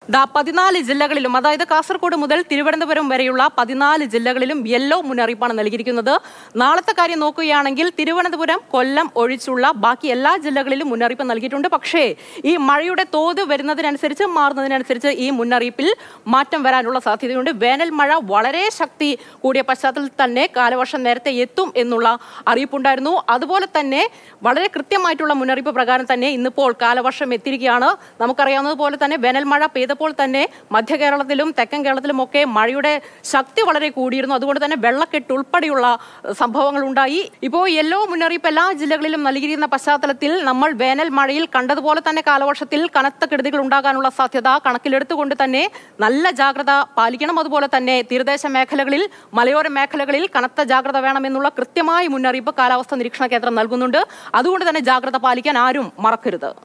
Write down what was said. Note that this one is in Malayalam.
ദാ പതിനാല് ജില്ലകളിലും അതായത് കാസർഗോഡ് മുതൽ തിരുവനന്തപുരം വരെയുള്ള പതിനാല് ജില്ലകളിലും യെല്ലോ മുന്നറിയിപ്പാണ് നൽകിയിരിക്കുന്നത് നാളത്തെ കാര്യം നോക്കുകയാണെങ്കിൽ തിരുവനന്തപുരം കൊല്ലം ഒഴിച്ചുള്ള ബാക്കി എല്ലാ ജില്ലകളിലും മുന്നറിയിപ്പ് നൽകിയിട്ടുണ്ട് പക്ഷേ ഈ മഴയുടെ തോത് വരുന്നതിനനുസരിച്ച് മാറുന്നതിനനുസരിച്ച് ഈ മുന്നറിയിപ്പിൽ മാറ്റം വരാനുള്ള സാധ്യതയുണ്ട് വേനൽ മഴ വളരെ ശക്തി കൂടിയ പശ്ചാത്തലത്തിൽ തന്നെ കാലവർഷം നേരത്തെ എത്തും എന്നുള്ള അറിയിപ്പുണ്ടായിരുന്നു അതുപോലെ തന്നെ വളരെ കൃത്യമായിട്ടുള്ള മുന്നറിയിപ്പ് പ്രകാരം തന്നെ ഇന്നിപ്പോൾ കാലവർഷം എത്തിയിരിക്കുകയാണ് നമുക്കറിയാവുന്നതുപോലെ തന്നെ വേനൽ മഴ പെയ്തപ്പോൾ തന്നെ മധ്യ കേരളത്തിലും തെക്കൻ കേരളത്തിലും ഒക്കെ മഴയുടെ ശക്തി വളരെ കൂടിയിരുന്നു അതുകൊണ്ട് തന്നെ വെള്ളക്കെട്ട് ഉൾപ്പെടെയുള്ള ഏഹ്, സംഭവങ്ങൾ ഉണ്ടായി ഇപ്പോൾ യെല്ലോ മുന്നറിയിപ്പ് എല്ലാ ജില്ലകളിലും നൽകിയിരിക്കുന്ന പശ്ചാത്തലത്തിൽ നമ്മൾ വേനൽ മഴയിൽ കണ്ടതുപോലെ തന്നെ കാലവർഷത്തിൽ കനത്ത കെടുതികൾ ഉണ്ടാകാനുള്ള സാധ്യത കണക്കിലെടുത്തുകൊണ്ട് തന്നെ നല്ല ജാഗ്രത പാലിക്കണം അതുപോലെ തന്നെ തീരദേശ മേഖലകളിൽ മലയോര മേഖലകളിൽ കനത്ത ജാഗ്രത വേണമെന്നുള്ള കൃത്യമായ മുന്നറിയിപ്പ് കാലാവസ്ഥാ നിരീക്ഷണ കേന്ദ്രം നൽകുന്നുണ്ട് അതുകൊണ്ട് തന്നെ ജാഗ്രത പാലിക്കാൻ ആരും മറക്കരുത്